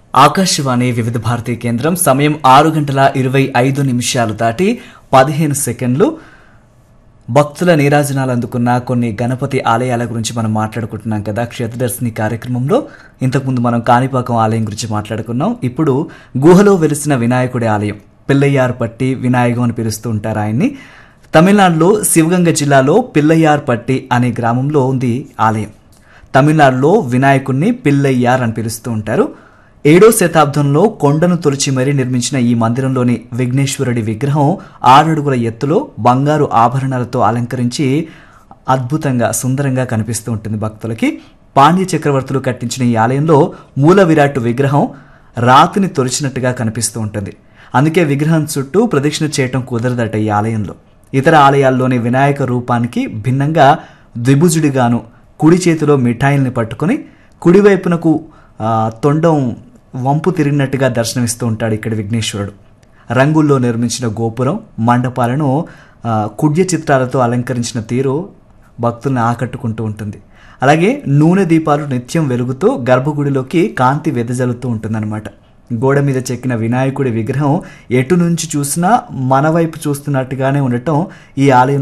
ఆకాశవాణి వివిధ భారతీ కేంద్రం సమయం ఆరు గంటల ఇరవై ఐదు నిమిషాలు దాటి పదిహేను సెకండ్లు భక్తుల నీరాజనాలు అందుకున్న కొన్ని గణపతి ఆలయాల గురించి మనం మాట్లాడుకుంటున్నాం కదా క్షేత్రదర్శిని కార్యక్రమంలో ఇంతకుముందు మనం కాణిపాకం ఆలయం గురించి మాట్లాడుకున్నాం ఇప్పుడు గుహలో వెలిసిన వినాయకుడి ఆలయం పిల్లయ్యార్పట్టి వినాయకం అని పిలుస్తూ ఉంటారు ఆయన్ని తమిళనాడులో శివగంగ జిల్లాలో పిల్లయ్యార్పట్టి అనే గ్రామంలో ఉంది ఆలయం తమిళనాడులో వినాయకుణ్ణి పిల్లయ్యార్ అని పిలుస్తూ ఉంటారు ఏడో శతాబ్దంలో కొండను తొలిచి మరీ నిర్మించిన ఈ మందిరంలోని విఘ్నేశ్వరుడి విగ్రహం ఆరడుగుల ఎత్తులో బంగారు ఆభరణాలతో అలంకరించి అద్భుతంగా సుందరంగా కనిపిస్తూ ఉంటుంది భక్తులకి పాండ్య చక్రవర్తులు కట్టించిన ఈ ఆలయంలో మూల విరాట్ విగ్రహం రాతిని తొలిచినట్టుగా కనిపిస్తూ ఉంటుంది అందుకే విగ్రహం చుట్టూ ప్రదక్షిణ చేయటం కుదరదట ఈ ఆలయంలో ఇతర ఆలయాల్లోని వినాయక రూపానికి భిన్నంగా ద్విభుజుడిగాను కుడి చేతిలో మిఠాయిల్ని పట్టుకొని కుడివైపునకు ఆ, తొండం వంపు తిరిగినట్టుగా దర్శనమిస్తూ ఉంటాడు ఇక్కడ విఘ్నేశ్వరుడు రంగుల్లో నిర్మించిన గోపురం మండపాలను ఆ, కుడ్య చిత్రాలతో అలంకరించిన తీరు భక్తుల్ని ఆకట్టుకుంటూ ఉంటుంది అలాగే నూనె దీపాలు నిత్యం వెలుగుతూ గర్భగుడిలోకి కాంతి వెదజల్లుతూ ఉంటుందన్నమాట గోడ మీద చెక్కిన వినాయకుడి విగ్రహం ఎటు నుంచి చూసినా మన వైపు చూస్తున్నట్టుగానే ఉండటం ఈ ఆలయం